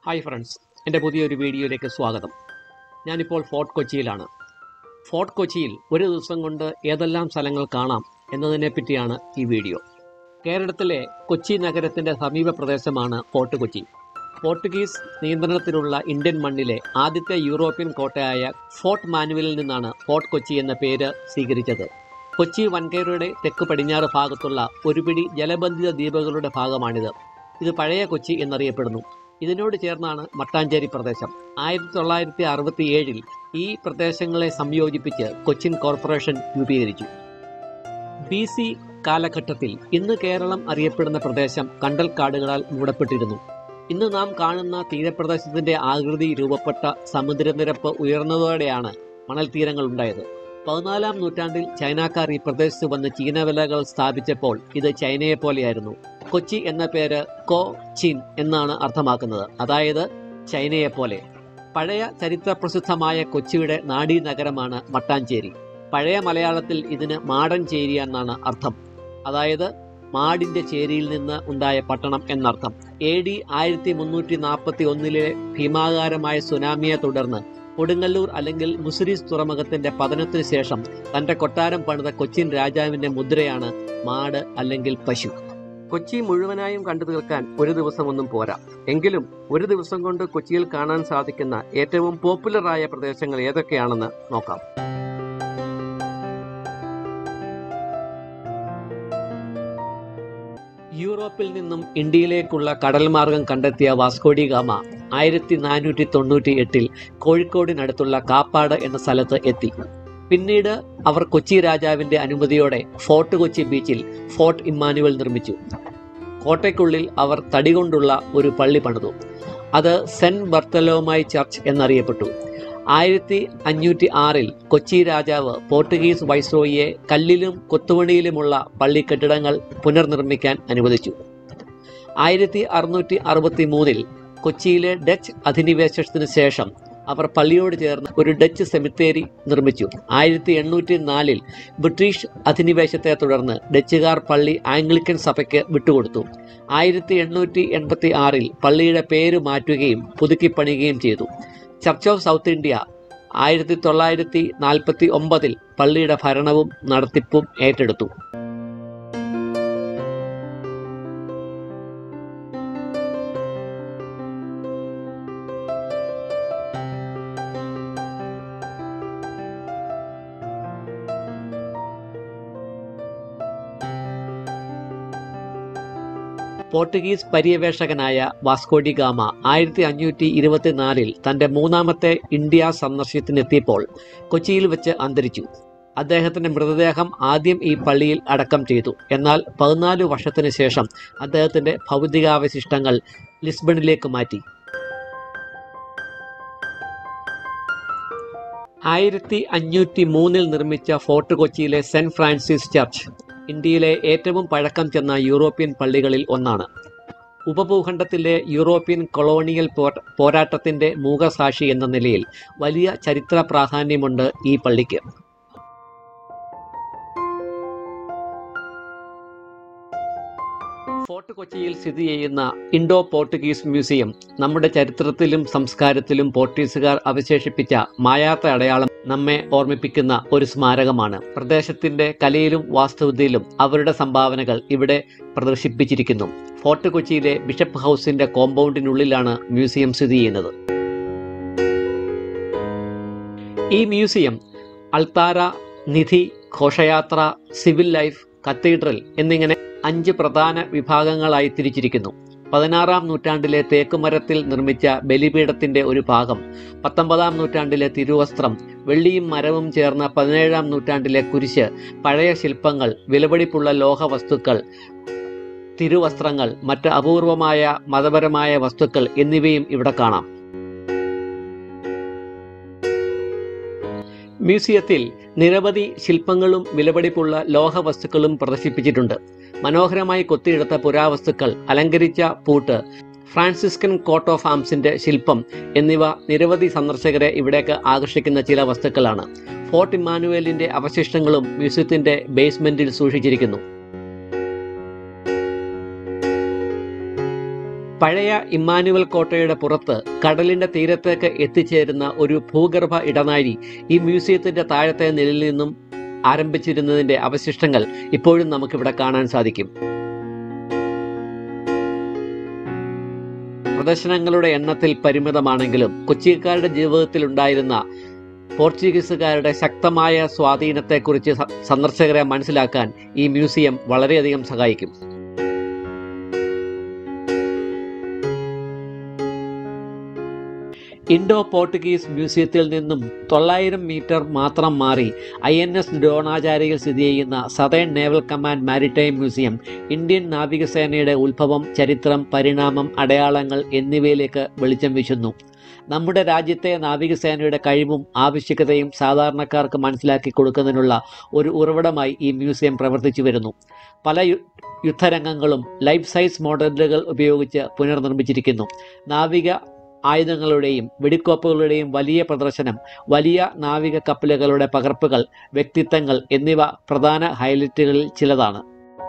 hi friends എൻ്റെ പുതിയൊരു വീഡിയോയിലേക്ക് സ്വാഗതം ഞാനിപ്പോൾ ഫോർട്ട് കൊച്ചിയിലാണ് ഫോർട്ട് കൊച്ചിയിൽ ഒരു ദിവസം കൊണ്ട് ഏതെല്ലാം സ്ഥലങ്ങൾ കാണാം എന്നതിനെ പറ്റിയാണ് ഈ വീഡിയോ കേരളത്തിലെ കൊച്ചി നഗരത്തിൻ്റെ സമീപ പ്രദേശമാണ് ഫോർട്ട് കൊച്ചി പോർട്ടുഗീസ് നിയന്ത്രണത്തിലുള്ള ഇന്ത്യൻ മണ്ണിലെ ആദ്യത്തെ യൂറോപ്യൻ കോട്ടയായ ഫോർട്ട് മാനുവലിൽ നിന്നാണ് ഫോർട്ട് കൊച്ചി എന്ന പേര് സ്വീകരിച്ചത് കൊച്ചി വൻകരയുടെ തെക്ക് പടിഞ്ഞാറ് ഭാഗത്തുള്ള ഒരു പിടി ജലബന്ധിത ദ്വീപുകളുടെ ഭാഗമാണിത് ഇത് പഴയ കൊച്ചി എന്നറിയപ്പെടുന്നു ഇതിനോട് ചേർന്നാണ് മട്ടാഞ്ചേരി പ്രദേശം ആയിരത്തി തൊള്ളായിരത്തി അറുപത്തി ഏഴിൽ ഈ പ്രദേശങ്ങളെ സംയോജിപ്പിച്ച് കൊച്ചിൻ കോർപ്പറേഷൻ രൂപീകരിച്ചു ബി സി കാലഘട്ടത്തിൽ ഇന്ന് കേരളം അറിയപ്പെടുന്ന പ്രദേശം കണ്ടൽക്കാടുകളാൽ മൂടപ്പെട്ടിരുന്നു ഇന്ന് നാം കാണുന്ന തീരപ്രദേശത്തിന്റെ ആകൃതി രൂപപ്പെട്ട സമുദ്രനിരപ്പ് ഉയർന്നതോടെയാണ് മണൽ തീരങ്ങൾ ഉണ്ടായത് പതിനാലാം നൂറ്റാണ്ടിൽ ചൈനക്കാർ ഈ പ്രദേശത്ത് വന്ന് ചീനവലകൾ സ്ഥാപിച്ചപ്പോൾ ഇത് ചൈനയെ പോലെയായിരുന്നു കൊച്ചി എന്ന പേര് കോ ചിൻ എന്നാണ് അർത്ഥമാക്കുന്നത് അതായത് ചൈനയെ പോലെ പഴയ ചരിത്രപ്രസിദ്ധമായ കൊച്ചിയുടെ നാഡീ നഗരമാണ് മട്ടാഞ്ചേരി പഴയ മലയാളത്തിൽ ഇതിന് മാടൻ ചേരി എന്നാണ് അർത്ഥം അതായത് മാടിന്റെ ചേരിയിൽ നിന്ന് ഉണ്ടായ പട്ടണം എന്നർത്ഥം എ ഡി ആയിരത്തി മുന്നൂറ്റി നാൽപ്പത്തി ഒന്നിലെ ഭീമാകാരമായ സുനാമിയെ തുടർന്ന് കൊടുങ്ങല്ലൂർ അല്ലെങ്കിൽ മുസിരീസ് തുറമുഖത്തിന്റെ പതനത്തിന് ശേഷം തന്റെ കൊട്ടാരം പണിത കൊച്ചിൻ രാജാവിന്റെ മുദ്രയാണ് മാട് അല്ലെങ്കിൽ പശു കൊച്ചി മുഴുവനായും കണ്ടു തീർക്കാൻ ഒരു ദിവസമൊന്നും പോരാ എങ്കിലും ഒരു ദിവസം കൊണ്ട് കൊച്ചിയിൽ കാണാൻ സാധിക്കുന്ന ഏറ്റവും പോപ്പുലറായ പ്രദേശങ്ങൾ ഏതൊക്കെയാണെന്ന് നോക്കാം യൂറോപ്പിൽ നിന്നും ഇന്ത്യയിലേക്കുള്ള കടൽ മാർഗം കണ്ടെത്തിയ വാസ്കോഡി ഗാമ ആയിരത്തി നാനൂറ്റി തൊണ്ണൂറ്റി എട്ടിൽ കോഴിക്കോടിനടുത്തുള്ള കാപ്പാട് എന്ന സ്ഥലത്ത് എത്തി പിന്നീട് അവർ കൊച്ചി രാജാവിന്റെ അനുമതിയോടെ ഫോർട്ട് കൊച്ചി ബീച്ചിൽ ഫോർട്ട് ഇമ്മാനുവൽ നിർമ്മിച്ചു കോട്ടയ്ക്കുള്ളിൽ അവർ തടി കൊണ്ടുള്ള ഒരു പള്ളി പണിതു അത് സെന്റ് ബർത്തലോമായി ചർച്ച് എന്നറിയപ്പെട്ടു ആയിരത്തി അഞ്ഞൂറ്റി ആറിൽ കൊച്ചി രാജാവ് പോർട്ടുഗീസ് വൈസ്രോയിയെ കല്ലിലും കൊത്തുപണിയിലുമുള്ള പള്ളി കെട്ടിടങ്ങൾ പുനർനിർമ്മിക്കാൻ അനുവദിച്ചു ആയിരത്തി അറുന്നൂറ്റി അറുപത്തി മൂന്നിൽ കൊച്ചിയിലെ ഡച്ച് അധിനിവേശത്തിന് ശേഷം അവർ പള്ളിയോട് ചേർന്ന് ഒരു ഡച്ച് സെമിത്തേരി നിർമ്മിച്ചു ആയിരത്തി എണ്ണൂറ്റി നാലിൽ ബ്രിട്ടീഷ് അധിനിവേശത്തെ തുടർന്ന് ഡച്ചുകാർ പള്ളി ആംഗ്ലിക്കൻ സഭയ്ക്ക് വിട്ടുകൊടുത്തു ആയിരത്തി എണ്ണൂറ്റി എൺപത്തി ആറിൽ പള്ളിയുടെ പേര് മാറ്റുകയും പുതുക്കി പണിയുകയും ചെയ്തു ചർച്ച് ഓഫ് സൗത്ത് ഇന്ത്യ ആയിരത്തി തൊള്ളായിരത്തി നാൽപ്പത്തി ഒമ്പതിൽ പള്ളിയുടെ ഭരണവും നടത്തിപ്പും ഏറ്റെടുത്തു പോർട്ടുഗീസ് പര്യവേഷകനായ വാസ്കോഡി ഗാമ ആയിരത്തി അഞ്ഞൂറ്റി ഇരുപത്തിനാലിൽ തന്റെ മൂന്നാമത്തെ ഇന്ത്യ സന്ദർശനത്തിനെത്തിയപ്പോൾ കൊച്ചിയിൽ വെച്ച് അന്തരിച്ചു അദ്ദേഹത്തിന്റെ മൃതദേഹം ആദ്യം ഈ പള്ളിയിൽ അടക്കം ചെയ്തു എന്നാൽ പതിനാല് വർഷത്തിന് ശേഷം അദ്ദേഹത്തിന്റെ ഭൗതികാവശിഷ്ടങ്ങൾ ലിസ്ബണിലേക്ക് മാറ്റി ആയിരത്തി അഞ്ഞൂറ്റി മൂന്നിൽ നിർമ്മിച്ച ഫോർട്ട് കൊച്ചിയിലെ സെന്റ് ഫ്രാൻസിസ് ചർച്ച് ഇന്ത്യയിലെ ഏറ്റവും പഴക്കം ചെന്ന യൂറോപ്യൻ പള്ളികളിൽ ഒന്നാണ് ഉപഭൂഖണ്ഡത്തിലെ യൂറോപ്യൻ കൊളോണിയൽ പോരാട്ടത്തിന്റെ മൂകസാക്ഷി എന്ന നിലയിൽ വലിയ ചരിത്ര പ്രാധാന്യമുണ്ട് ഈ പള്ളിക്ക് ഫോർട്ട് കൊച്ചിയിൽ സ്ഥിതി ചെയ്യുന്ന ഇൻഡോ പോർട്ടുഗീസ് മ്യൂസിയം നമ്മുടെ ചരിത്രത്തിലും സംസ്കാരത്തിലും പോർട്ടുഗീസുകാർ അവശേഷിപ്പിച്ച മായാത്ത അടയാളം നമ്മെ ഓർമ്മിപ്പിക്കുന്ന ഒരു സ്മാരകമാണ് പ്രദേശത്തിന്റെ കലയിലും വാസ്തുവിദ്യയിലും അവരുടെ സംഭാവനകൾ ഇവിടെ പ്രദർശിപ്പിച്ചിരിക്കുന്നു ഫോർട്ട് കൊച്ചിയിലെ ബിഷപ്പ് ഹൗസിന്റെ കോമ്പൗണ്ടിനുള്ളിലാണ് മ്യൂസിയം സ്ഥിതി ചെയ്യുന്നത് ഈ മ്യൂസിയം അൾത്താര നിധി ഘോഷയാത്ര സിവിൽ ലൈഫ് കത്തീഡ്രൽ എന്നിങ്ങനെ അഞ്ച് പ്രധാന വിഭാഗങ്ങളായി തിരിച്ചിരിക്കുന്നു പതിനാറാം നൂറ്റാണ്ടിലെ തേക്കുമരത്തിൽ നിർമ്മിച്ച ബലിപീഠത്തിന്റെ ഒരു ഭാഗം പത്തൊമ്പതാം നൂറ്റാണ്ടിലെ തിരുവസ്ത്രം വെള്ളിയും മരവും ചേർന്ന പതിനേഴാം നൂറ്റാണ്ടിലെ കുരിശ് പഴയ ശില്പങ്ങൾ വിലപിടിപ്പുള്ള ലോഹവസ്തുക്കൾ തിരുവസ്ത്രങ്ങൾ മറ്റ് അപൂർവമായ മതപരമായ വസ്തുക്കൾ എന്നിവയും ഇവിടെ കാണാം മ്യൂസിയത്തിൽ നിരവധി ശില്പങ്ങളും വിലപിടിപ്പുള്ള ലോഹവസ്തുക്കളും പ്രദർശിപ്പിച്ചിട്ടുണ്ട് മനോഹരമായി കൊത്തിയെടുത്ത പുരാവസ്തുക്കൾ അലങ്കരിച്ച പൂട്ട് ഫ്രാൻസിസ്കൻ കോട്ട് ഓഫ് ആംസിന്റെ ശില്പം എന്നിവ നിരവധി സന്ദർശകരെ ഇവിടേക്ക് ആകർഷിക്കുന്ന ചില വസ്തുക്കളാണ് ഫോർട്ട് ഇമ്മാനുവേലിന്റെ അവശിഷ്ടങ്ങളും മ്യൂസിയത്തിന്റെ ബേസ്മെന്റിൽ സൂക്ഷിച്ചിരിക്കുന്നു പഴയ ഇമ്മാനുവൽ കോട്ടയുടെ പുറത്ത് കടലിന്റെ തീരത്തേക്ക് എത്തിച്ചേരുന്ന ഒരു ഭൂഗർഭ ഇടനാഴി ഈ മ്യൂസിയത്തിന്റെ താഴത്തെ നിലയിൽ നിന്നും ആരംഭിച്ചിരുന്നതിന്റെ അവശിഷ്ടങ്ങൾ ഇപ്പോഴും നമുക്കിവിടെ കാണാൻ സാധിക്കും പ്രദർശനങ്ങളുടെ എണ്ണത്തിൽ പരിമിതമാണെങ്കിലും കൊച്ചിക്കാരുടെ ജീവിതത്തിൽ ഉണ്ടായിരുന്ന പോർച്ചുഗീസുകാരുടെ ശക്തമായ സ്വാധീനത്തെക്കുറിച്ച് സ- സന്ദർശകരെ മനസ്സിലാക്കാൻ ഈ മ്യൂസിയം വളരെയധികം സഹായിക്കും ഇൻഡോ പോർട്ടുഗീസ് മ്യൂസിയത്തിൽ നിന്നും തൊള്ളായിരം മീറ്റർ മാത്രം മാറി ഐ എൻ എസ് ദ്രോണാചാര്യയിൽ സ്ഥിതി ചെയ്യുന്ന southern naval command maritime museum Indian നാവികസേനയുടെ ഉത്ഭവം ചരിത്രം പരിണാമം അടയാളങ്ങൾ എന്നിവയിലേക്ക് വെളിച്ചം വീശുന്നു നമ്മുടെ രാജ്യത്തെ നാവികസേനയുടെ കഴിവും ആവശ്യകതയും സാധാരണക്കാർക്ക് മനസ്സിലാക്കി കൊടുക്കുന്നതിനുള്ള ഒരു ഉറവിടമായി ഈ മ്യൂസിയം പ്രവർത്തിച്ചു വരുന്നു പല യു- യുദ്ധരംഗങ്ങളും ലൈഫ് സൈസ് മോഡലുകൾ ഉപയോഗിച്ച് പുനർനിർമ്മിച്ചിരിക്കുന്നു നാവിക ആയുധങ്ങളുടെയും വെടിക്കോപ്പുകളുടെയും വലിയ പ്രദർശനം വലിയ നാവിക കപ്പലുകളുടെ പകർപ്പുകൾ വ്യക്തിത്വങ്ങൾ എന്നിവ പ്രധാന ഹൈലൈറ്റുകളിൽ ചിലതാണ്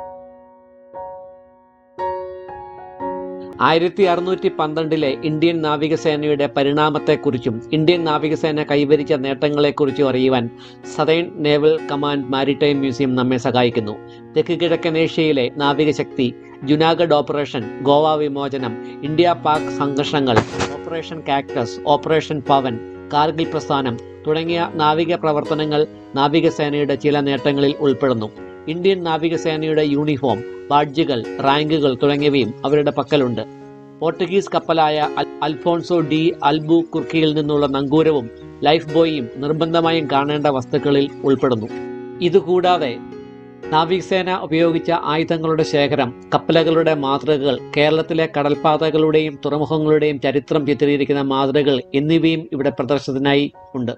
ആയിരത്തി അറുന്നൂറ്റി പന്ത്രണ്ടിലെ ഇന്ത്യൻ നാവികസേനയുടെ പരിണാമത്തെക്കുറിച്ചും ഇന്ത്യൻ നാവികസേന കൈവരിച്ച നേട്ടങ്ങളെക്കുറിച്ചും അറിയുവാൻ southern naval command maritime museum നമ്മെ സഹായിക്കുന്നു തെക്ക് കിഴക്കൻ ഏഷ്യയിലെ നാവികശക്തി ജുനാഗഡ് ഓപ്പറേഷൻ ഗോവ വിമോചനം ഇന്ത്യ പാക് സംഘർഷങ്ങൾ operation cactus operation Pawan Kargil പ്രസ്ഥാനം തുടങ്ങിയ നാവിക പ്രവർത്തനങ്ങൾ നാവികസേനയുടെ ചില നേട്ടങ്ങളിൽ ഉൾപ്പെടുന്നു ഇന്ത്യൻ നാവികസേനയുടെ യൂണിഫോം ബാഡ്ജുകൾ റാങ്കുകൾ തുടങ്ങിയവയും അവരുടെ പക്കലുണ്ട് പോർട്ടുഗീസ് കപ്പലായ അൽ- അൽഫോൺസോ ഡി അൽബു കുർക്കിയിൽ നിന്നുള്ള നങ്കൂരവും ലൈഫ് ബോയിയും നിർബന്ധമായും കാണേണ്ട വസ്തുക്കളിൽ ഉൾപ്പെടുന്നു ഇതുകൂടാതെ നാവികസേന ഉപയോഗിച്ച ആയുധങ്ങളുടെ ശേഖരം കപ്പലുകളുടെ മാതൃകകൾ കേരളത്തിലെ കടൽപാതകളുടെയും തുറമുഖങ്ങളുടെയും ചരിത്രം ചിത്രീകരിക്കുന്ന മാതൃകകൾ എന്നിവയും ഇവിടെ പ്രദർശനത്തിനായി ഉണ്ട്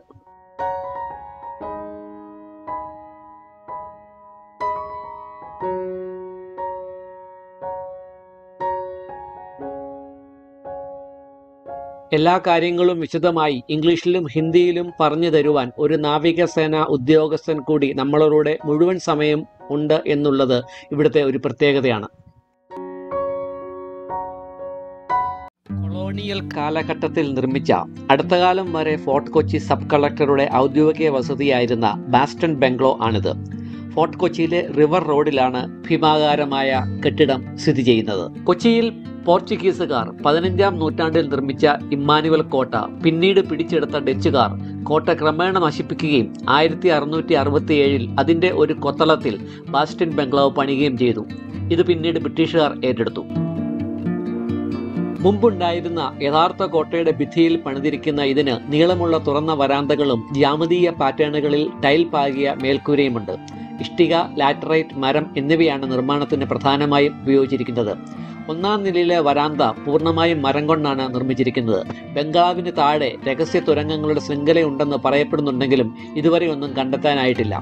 എല്ലാ കാര്യങ്ങളും വിശദമായി ഇംഗ്ലീഷിലും ഹിന്ദിയിലും പറഞ്ഞു തരുവാൻ ഒരു നാവികസേന ഉദ്യോഗസ്ഥൻ കൂടി നമ്മളോട് മുഴുവൻ സമയം ഉണ്ട് എന്നുള്ളത് ഇവിടുത്തെ ഒരു പ്രത്യേകതയാണ് കൊളോണിയൽ കാലഘട്ടത്തിൽ നിർമ്മിച്ച അടുത്ത കാലം വരെ ഫോർട്ട് കൊച്ചി സബ് കളക്ടറുടെ ഔദ്യോഗിക വസതിയായിരുന്ന ബാസ്റ്റൺ ബംഗ്ലോ ആണിത് ഫോർട്ട് കൊച്ചിയിലെ റിവർ റോഡിലാണ് ഭീമാകാരമായ കെട്ടിടം സ്ഥിതി ചെയ്യുന്നത് കൊച്ചിയിൽ പോർച്ചുഗീസുകാർ പതിനഞ്ചാം നൂറ്റാണ്ടിൽ നിർമ്മിച്ച ഇമ്മാനുവൽ കോട്ട പിന്നീട് പിടിച്ചെടുത്ത ഡച്ചുകാർ കോട്ട ക്രമേണ നശിപ്പിക്കുകയും ആയിരത്തി അറുന്നൂറ്റി അറുപത്തി ഏഴിൽ അതിന്റെ ഒരു കൊത്തളത്തിൽ ബാസ്റ്റൺ ബംഗ്ലാവ് പണിയുകയും ചെയ്തു ഇത് പിന്നീട് ബ്രിട്ടീഷുകാർ ഏറ്റെടുത്തു മുമ്പുണ്ടായിരുന്ന യഥാർത്ഥ കോട്ടയുടെ ഭിത്തിയിൽ പണിതിരിക്കുന്ന ഇതിന് നീളമുള്ള തുറന്ന വരാന്തകളും ജ്യാമിതീയ പാറ്റേണുകളിൽ ടൈൽ പാകിയ മേൽക്കൂരയുമുണ്ട് ഇഷ്ടിക ലാറ്ററൈറ്റ് മരം എന്നിവയാണ് നിർമ്മാണത്തിന് പ്രധാനമായും ഉപയോഗിച്ചിരിക്കുന്നത് ഒന്നാം നിലയിലെ വരാന്ത പൂർണ്ണമായും മരം കൊണ്ടാണ് നിർമ്മിച്ചിരിക്കുന്നത് ബംഗ്ലാവിന് താഴെ രഹസ്യ തുരങ്കങ്ങളുടെ ശൃംഖലയുണ്ടെന്ന് പറയപ്പെടുന്നുണ്ടെങ്കിലും ഇതുവരെ ഒന്നും കണ്ടെത്താനായിട്ടില്ല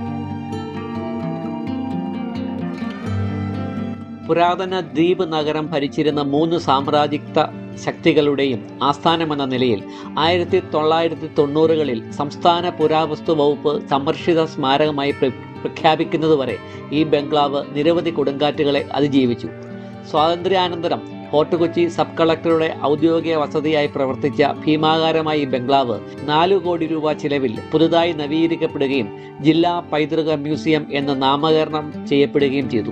പുരാതന ദ്വീപ് നഗരം ഭരിച്ചിരുന്ന മൂന്ന് സാമ്രാജ്യത്വ ശക്തികളുടെയും ആസ്ഥാനമെന്ന നിലയിൽ ആയിരത്തി തൊള്ളായിരത്തി തൊണ്ണൂറുകളിൽ സംസ്ഥാന പുരാവസ്തു വകുപ്പ് സംരക്ഷിത സ്മാരകമായി പ്ര- പ്രഖ്യാപിക്കുന്നതുവരെ ഈ ബംഗ്ലാവ് നിരവധി കൊടുങ്കാറ്റുകളെ അതിജീവിച്ചു സ്വാതന്ത്ര്യാനന്തരം ഫോർട്ട് കൊച്ചി സബ് കളക്ടറുടെ ഔദ്യോഗിക വസതിയായി പ്രവർത്തിച്ച ഭീമാകാരമായ ഈ ബംഗ്ലാവ് നാലു കോടി രൂപ ചിലവിൽ പുതുതായി നവീകരിക്കപ്പെടുകയും ജില്ലാ പൈതൃക മ്യൂസിയം എന്ന് നാമകരണം ചെയ്യപ്പെടുകയും ചെയ്തു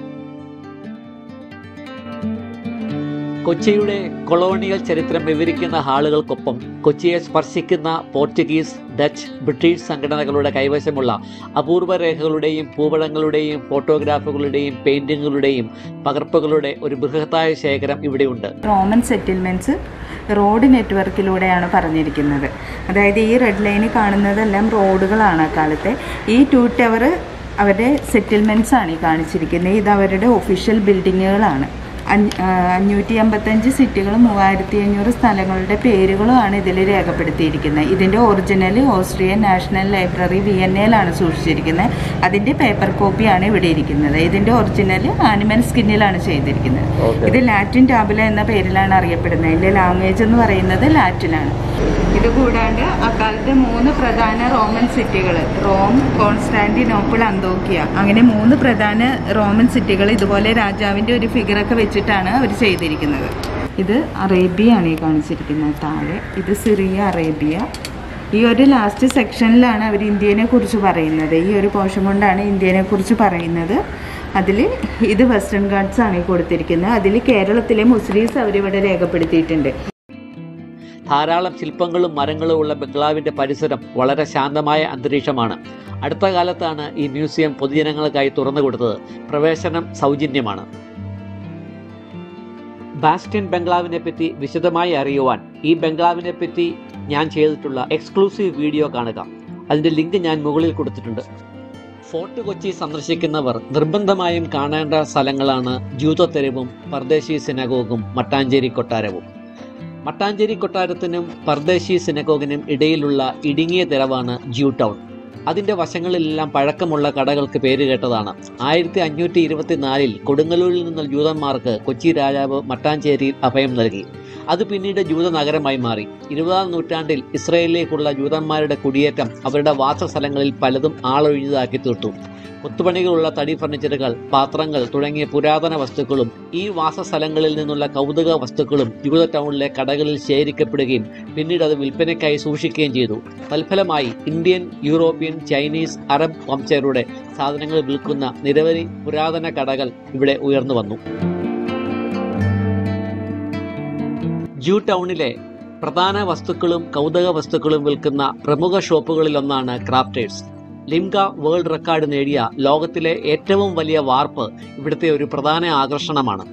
കൊച്ചിയുടെ കൊളോണിയൽ ചരിത്രം വിവരിക്കുന്ന ഹാളുകൾക്കൊപ്പം കൊച്ചിയെ സ്പർശിക്കുന്ന പോർച്ചുഗീസ് ഡച്ച് ബ്രിട്ടീഷ് സംഘടനകളുടെ കൈവശമുള്ള അപൂർവ രേഖകളുടെയും ഭൂപടങ്ങളുടെയും ഫോട്ടോഗ്രാഫുകളുടെയും പെയിന്റിങ്ങുകളുടെയും പകർപ്പുകളുടെ ഒരു ബൃഹത്തായ ശേഖരം ഇവിടെയുണ്ട് റോമൻ സെറ്റിൽമെൻറ്റ്സ് റോഡ് നെറ്റ്വർക്കിലൂടെയാണ് പറഞ്ഞിരിക്കുന്നത് അതായത് ഈ റെഡ് ലൈനിൽ കാണുന്നതെല്ലാം റോഡുകളാണ് അക്കാലത്തെ ഈ ടു ടവർ അവരുടെ സെറ്റിൽമെൻറ്റ്സ് ആണ് ഈ കാണിച്ചിരിക്കുന്നത് ഇത് അവരുടെ ഒഫീഷ്യൽ ബിൽഡിങ്ങുകളാണ് അഞ്ഞ്- ആ, അഞ്ഞൂറ്റി അമ്പത്തഞ്ച് സിറ്റികളും മൂവായിരത്തി അഞ്ഞൂറ് സ്ഥലങ്ങളുടെ പേരുകളുമാണ് ഇതിൽ രേഖപ്പെടുത്തിയിരിക്കുന്നത് ഇതിൻ്റെ original Austrian national library V N എയിലാണ് സൂക്ഷിച്ചിരിക്കുന്നത് അതിൻ്റെ പേപ്പർ കോപ്പിയാണ് ഇവിടെ ഇരിക്കുന്നത് ഇതിൻ്റെ ഒറിജിനൽ ആനിമൽ സ്കിന്നിലാണ് ചെയ്തിരിക്കുന്നത് ഇത് ലാറ്റിൻ ടാബുല എന്ന പേരിലാണ് അറിയപ്പെടുന്നത് ഇതിൻ്റെ ലാംഗ്വേജ് എന്ന് പറയുന്നത് ലാറ്റിനാണ് ഇത് കൂടാണ്ട് അക്കാലത്തെ മൂന്ന് പ്രധാന റോമൻ സിറ്റികൾ റോം കോൺസ്റ്റാന്റിനോപ്പിൾ അന്തോക്കിയ അങ്ങനെ മൂന്ന് പ്രധാന റോമൻ സിറ്റികൾ ഇതുപോലെ രാജാവിൻ്റെ ഒരു ഫിഗറൊക്കെ വെച്ചിട്ട് വെച്ചിട്ടാണ് അവർ ചെയ്തിരിക്കുന്നത് ഇത് അറേബ്യയാണ് ഈ കാണിച്ചിരിക്കുന്നത് താഴെ ഇത് സിറിയ അറേബ്യ ഈ ഒരു ലാസ്റ്റ് സെക്ഷനിലാണ് അവർ ഇന്ത്യനെ കുറിച്ച് പറയുന്നത് ഈ ഒരു പോർഷൻ കൊണ്ടാണ് ഇന്ത്യനെ കുറിച്ച് പറയുന്നത് അതിൽ ഇത് വെസ്റ്റേൺ ഗാർഡ്സ് ആണ് ഈ കൊടുത്തിരിക്കുന്നത് അതിൽ കേരളത്തിലെ മുസ്ലിംസ് അവരിവിടെ രേഖപ്പെടുത്തിയിട്ടുണ്ട് ധാരാളം ശില്പങ്ങളും മരങ്ങളും ഉള്ള ബംഗ്ലാവിന്റെ പരിസരം വളരെ ശാന്തമായ അന്തരീക്ഷമാണ് അടുത്ത കാലത്താണ് ഈ മ്യൂസിയം പൊതുജനങ്ങൾക്കായി തുറന്നു കൊടുത്തത് പ്രവേശനം സൗജന്യമാണ് ബാസ്റ്റ്യൻ ബംഗ്ലാവിനെ പറ്റി വിശദമായി അറിയുവാൻ ഈ ബംഗ്ലാവിനെ പറ്റി ഞാൻ ചെയ്തിട്ടുള്ള എക്സ്ക്ലൂസീവ് വീഡിയോ കാണുക അതിന്റെ ലിങ്ക് ഞാൻ മുകളിൽ കൊടുത്തിട്ടുണ്ട് ഫോർട്ട് കൊച്ചി സന്ദർശിക്കുന്നവർ നിർബന്ധമായും കാണേണ്ട സ്ഥലങ്ങളാണ് ജൂതത്തെരുവും പർദേശി സിനഗോഗും മട്ടാഞ്ചേരി കൊട്ടാരവും മട്ടാഞ്ചേരി കൊട്ടാരത്തിനും പർദേശി സിനഗോഗിനും ഇടയിലുള്ള ഇടുങ്ങിയ തെരവാണ് ജ്യൂ ടൗൺ അതിന്റെ വശങ്ങളിലെല്ലാം പഴക്കമുള്ള കടകൾക്ക് പേര് കേട്ടതാണ് ആയിരത്തി അഞ്ഞൂറ്റി ഇരുപത്തിനാലിൽ കൊടുങ്ങല്ലൂരിൽ നിന്നുള്ള ജൂതന്മാർക്ക് കൊച്ചി രാജാവ് മട്ടാഞ്ചേരിയിൽ അഭയം നൽകി അത് പിന്നീട് ജൂത നഗരമായി മാറി ഇരുപതാം നൂറ്റാണ്ടിൽ ഇസ്രയേലിലേക്കുള്ള ജൂതന്മാരുടെ കുടിയേറ്റം അവരുടെ വാസസ്ഥലങ്ങളിൽ പലതും ആളൊഴിഞ്ഞതാക്കി തീർത്തു കൊത്തുപണികളുള്ള തടി ഫർണിച്ചറുകൾ പാത്രങ്ങൾ തുടങ്ങിയ പുരാതന വസ്തുക്കളും ഈ വാസസ്ഥലങ്ങളിൽ നിന്നുള്ള കൗതുക വസ്തുക്കളും ജൂത ടൗണിലെ കടകളിൽ ശേഖരിക്കപ്പെടുകയും പിന്നീട് അത് വിൽപ്പനയ്ക്കായി സൂക്ഷിക്കുകയും ചെയ്തു തൽഫലമായി ഇന്ത്യൻ യൂറോപ്യൻ ചൈനീസ് അറബ് വംശജരുടെ സാധനങ്ങൾ വിൽക്കുന്ന നിരവധി പുരാതന കടകൾ ഇവിടെ ഉയർന്നു വന്നു ജൂ ടൗണിലെ പ്രധാന വസ്തുക്കളും കൗതുക വസ്തുക്കളും വിൽക്കുന്ന പ്രമുഖ ഷോപ്പുകളിലൊന്നാണ് ക്രാഫ്റ്റേഴ്സ് ലിംഗ വേൾഡ് റെക്കോർഡ് നേടിയ ലോകത്തിലെ ഏറ്റവും വലിയ വാർപ്പ് ഇവിടുത്തെ ഒരു പ്രധാന ആകർഷണമാണ്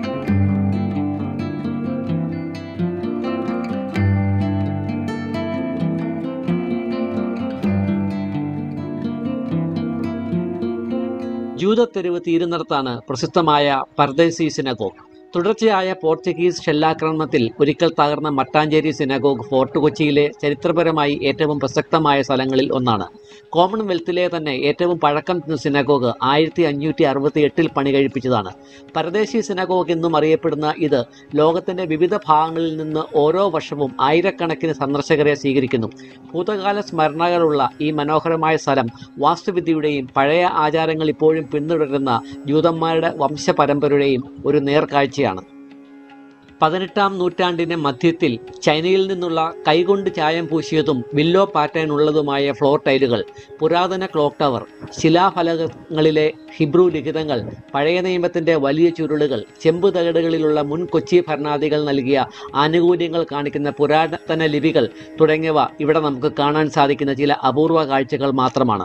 ജൂതത്തെരുവ് തീരുന്നിടത്താണ് പ്രസിദ്ധമായ പർദേശി സിനഗോഗ് തുടർച്ചയായ പോർച്ചുഗീസ് ഷെല്ലാക്രമണത്തിൽ ഒരിക്കൽ തകർന്ന മട്ടാഞ്ചേരി സിനഗോഗ് ഫോർട്ട് കൊച്ചിയിലെ ചരിത്രപരമായി ഏറ്റവും പ്രസക്തമായ സ്ഥലങ്ങളിൽ ഒന്നാണ് കോമൺവെൽത്തിലെ തന്നെ ഏറ്റവും പഴക്കം ചെന്ന സിനഗോഗ് ആയിരത്തി അഞ്ഞൂറ്റി അറുപത്തി എട്ടിൽ പണി കഴിപ്പിച്ചതാണ് പരദേശി സിനഗോഗ് എന്നും അറിയപ്പെടുന്ന ഇത് ലോകത്തിന്റെ വിവിധ ഭാഗങ്ങളിൽ നിന്ന് ഓരോ വർഷവും ആയിരക്കണക്കിന് സന്ദർശകരെ സ്വീകരിക്കുന്നു ഭൂതകാല സ്മരണകളുള്ള ഈ മനോഹരമായ സ്ഥലം വാസ്തുവിദ്യയുടെയും പഴയ ആചാരങ്ങൾ ഇപ്പോഴും പിന്തുടരുന്ന ജൂതന്മാരുടെ വംശപരമ്പരയുടെയും ഒരു നേർക്കാഴ്ചയാണ് പതിനെട്ടാം നൂറ്റാണ്ടിന്റെ മധ്യത്തിൽ ചൈനയിൽ നിന്നുള്ള കൈകൊണ്ട് ചായം പൂശിയതും വില്ലോ പാറ്റേൺ ഉള്ളതുമായ ഫ്ലോർ ടൈലുകൾ പുരാതന ക്ലോക്ക് ടവർ ശിലാഫലകങ്ങളിലെ ഹിബ്രു ലിഖിതങ്ങൾ പഴയ നിയമത്തിന്റെ വലിയ ചുരുളുകൾ ചെമ്പ് തകടുകളിലുള്ള മുൻ കൊച്ചി ഭരണാധികൾ നൽകിയ ആനുകൂല്യങ്ങൾ കാണിക്കുന്ന പുരാതന ലിപികൾ തുടങ്ങിയവ ഇവിടെ നമുക്ക് കാണാൻ സാധിക്കുന്ന ചില അപൂർവ കാഴ്ചകൾ മാത്രമാണ്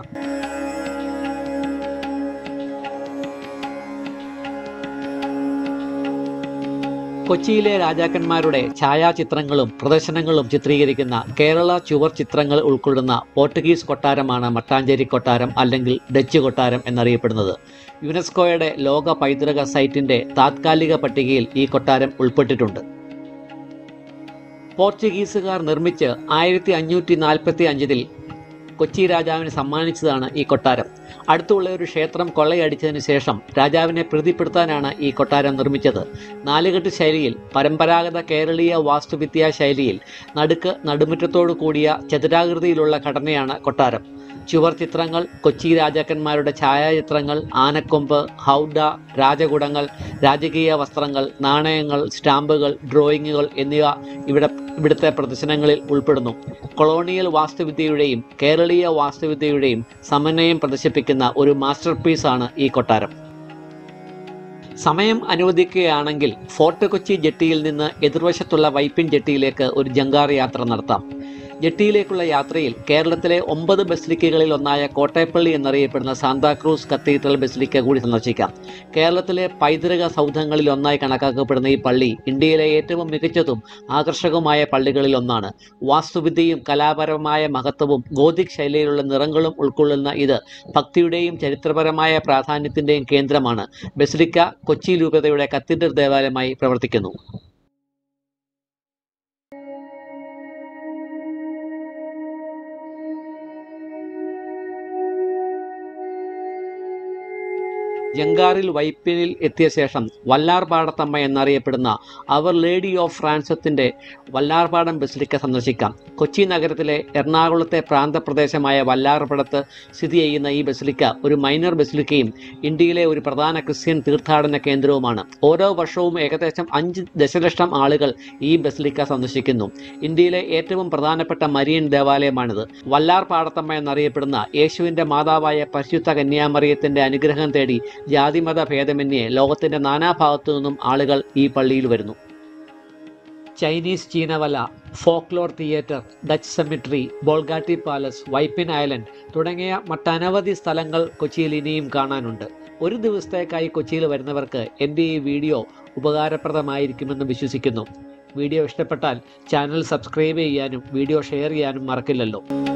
കൊച്ചിയിലെ രാജാക്കന്മാരുടെ ഛായാചിത്രങ്ങളും പ്രദർശനങ്ങളും ചിത്രീകരിക്കുന്ന കേരള ചുവർ ചിത്രങ്ങൾ ഉൾക്കൊള്ളുന്ന പോർട്ടുഗീസ് കൊട്ടാരമാണ് മട്ടാഞ്ചേരി കൊട്ടാരം അല്ലെങ്കിൽ ഡച്ച് കൊട്ടാരം എന്നറിയപ്പെടുന്നത് യുനെസ്കോയുടെ ലോക പൈതൃക സൈറ്റിന്റെ താത്കാലിക പട്ടികയിൽ ഈ കൊട്ടാരം ഉൾപ്പെട്ടിട്ടുണ്ട് പോർച്ചുഗീസുകാർ നിർമ്മിച്ച് ആയിരത്തി അഞ്ഞൂറ്റി നാൽപ്പത്തി അഞ്ചിൽ കൊച്ചി രാജാവിന് സമ്മാനിച്ചതാണ് ഈ കൊട്ടാരം അടുത്തുള്ള ഒരു ക്ഷേത്രം കൊള്ളയടിച്ചതിന് ശേഷം രാജാവിനെ പ്രീതിപ്പെടുത്താനാണ് ഈ കൊട്ടാരം നിർമ്മിച്ചത് നാലുകെട്ട് ശൈലിയിൽ പരമ്പരാഗത കേരളീയ വാസ്തുവിദ്യാ ശൈലിയിൽ നടുക്ക് നടുമുറ്റത്തോടു കൂടിയ ചതുരാകൃതിയിലുള്ള ഘടനയാണ് കൊട്ടാരം ചുവർ ചിത്രങ്ങൾ കൊച്ചി രാജാക്കന്മാരുടെ ഛായാചിത്രങ്ങൾ ആനക്കൊമ്പ് ഹൗഡ രാജകുടങ്ങൾ രാജകീയ വസ്ത്രങ്ങൾ നാണയങ്ങൾ സ്റ്റാമ്പുകൾ ഡ്രോയിങ്ങുകൾ എന്നിവ ഇവിടെ ഇവിടുത്തെ പ്രദർശനങ്ങളിൽ ഉൾപ്പെടുന്നു കൊളോണിയൽ വാസ്തുവിദ്യയുടെയും കേരളീയ വാസ്തുവിദ്യയുടെയും സമന്വയം പ്രദർശിപ്പിക്കുന്ന ഒരു മാസ്റ്റർ പീസാണ് ഈ കൊട്ടാരം സമയം അനുവദിക്കുകയാണെങ്കിൽ ഫോർട്ട് കൊച്ചി ജെട്ടിയിൽ നിന്ന് എതിർവശത്തുള്ള വൈപ്പിൻ ജെട്ടിയിലേക്ക് ഒരു ജങ്കാർ യാത്ര നടത്താം ജെട്ടിയിലേക്കുള്ള യാത്രയിൽ കേരളത്തിലെ ഒമ്പത് ബസിലിക്കകളിൽ ഒന്നായ കോട്ടയപ്പള്ളി എന്നറിയപ്പെടുന്ന സാന്താക്രൂസ് കത്തീഡ്രൽ ബസിലിക്ക കൂടി സന്ദർശിക്കാം കേരളത്തിലെ പൈതൃക സൗധങ്ങളിൽ ഒന്നായി കണക്കാക്കപ്പെടുന്ന ഈ പള്ളി ഇന്ത്യയിലെ ഏറ്റവും മികച്ചതും ആകർഷകവുമായ പള്ളികളിൽ ഒന്നാണ് വാസ്തുവിദ്യയും കലാപരമായ മഹത്വവും ഗോതിക് ശൈലിയിലുള്ള നിറങ്ങളും ഉൾക്കൊള്ളുന്ന ഇത് ഭക്തിയുടെയും ചരിത്രപരമായ പ്രാധാന്യത്തിൻ്റെയും കേന്ദ്രമാണ് ബസിലിക്ക കൊച്ചി രൂപതയുടെ കത്തീഡ്രൽ ദേവാലയമായി പ്രവർത്തിക്കുന്നു ജങ്കാറിൽ വൈപ്പിനിൽ എത്തിയ ശേഷം വല്ലാർപാടത്തമ്മ എന്നറിയപ്പെടുന്ന അവർ ലേഡി ഓഫ് ഫ്രാൻസത്തിന്റെ വല്ലാർപാടം ബസിലിക്ക സന്ദർശിക്കാം കൊച്ചി നഗരത്തിലെ എറണാകുളത്തെ പ്രാന്തപ്രദേശമായ വല്ലാർപാടത്ത് സ്ഥിതി ചെയ്യുന്ന ഈ ബസിലിക്ക ഒരു മൈനർ ബസിലിക്കയും ഇന്ത്യയിലെ ഒരു പ്രധാന ക്രിസ്ത്യൻ തീർത്ഥാടന കേന്ദ്രവുമാണ് ഓരോ വർഷവും ഏകദേശം അഞ്ച് ദശലക്ഷം ആളുകൾ ഈ ബസിലിക്ക സന്ദർശിക്കുന്നു ഇന്ത്യയിലെ ഏറ്റവും പ്രധാനപ്പെട്ട മരിയൻ ദേവാലയമാണിത് വല്ലാർ പാടത്തമ്മ എന്നറിയപ്പെടുന്ന യേശുവിന്റെ മാതാവായ പരിശുദ്ധ കന്യാമറിയത്തിന്റെ അനുഗ്രഹം തേടി ജാതിമത ഭേദമന്യേ ലോകത്തിന്റെ നാനാഭാഗത്തു നിന്നും ആളുകൾ ഈ പള്ളിയിൽ വരുന്നു ചൈനീസ് ചീനവല folklore theatre Dutch cemetery Bolgatty palace Vypin island തുടങ്ങിയ മറ്റനവധി സ്ഥലങ്ങൾ കൊച്ചിയിൽ ഇനിയും കാണാനുണ്ട് ഒരു ദിവസത്തേക്കായി കൊച്ചിയിൽ വരുന്നവർക്ക് എൻ്റെ ഈ വീഡിയോ ഉപകാരപ്രദമായിരിക്കുമെന്ന് വിശ്വസിക്കുന്നു വീഡിയോ ഇഷ്ടപ്പെട്ടാൽ ചാനൽ സബ്സ്ക്രൈബ് ചെയ്യാനും വീഡിയോ ഷെയർ ചെയ്യാനും മറക്കില്ലല്ലോ